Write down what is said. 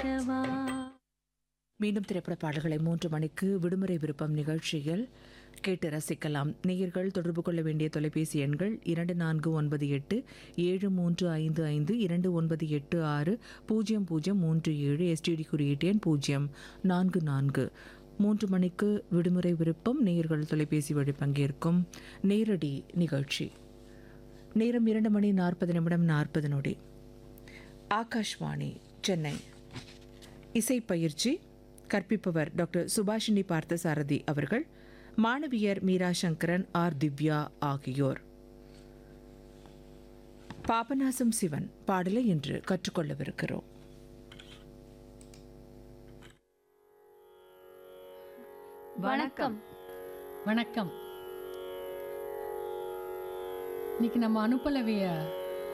கேட்கவா மீண்டும் திரைப்பட பாடல்களை மூன்று மணிக்கு விடுமுறை விருப்பம் நிகழ்ச்சியில் கேட்டு ரசிக்கலாம் நேயர்கள் தொடர்பு கொள்ள வேண்டிய தொலைபேசி எண்கள் இரண்டு நான்கு ஒன்பது எட்டு ஏழு மூன்று ஐந்து ஐந்து இரண்டு ஒன்பது எட்டு ஆறு பூஜ்ஜியம் பூஜ்ஜியம் மூன்று ஏழு எஸ்டிடி குறியீட்டு எண் பூஜ்ஜியம் நான்கு நான்கு மூன்று மணிக்கு விடுமுறை விருப்பம் நேயர்கள் தொலைபேசி வழி பங்கேற்கும் நேரடி நிகழ்ச்சி நேரம் இரண்டு மணி நாற்பது நிமிடம் நாற்பது நொடி ஆகாஷ்வாணி சென்னை இசை பயிற்சி கற்பிப்பவர் டாக்டர் சுபாஷினி பார்த்தசாரதி அவர்கள் மாணவியர் மீரா சங்கரன் ஆர் திவ்யா ஆகியோர் பாபநாசம் சிவன் பாடலை இன்று கற்றுக்கொள்ளவிருக்கிறோம் வணக்கம் வணக்கம் இன்னைக்கு நம்ம அனுப்பலவிய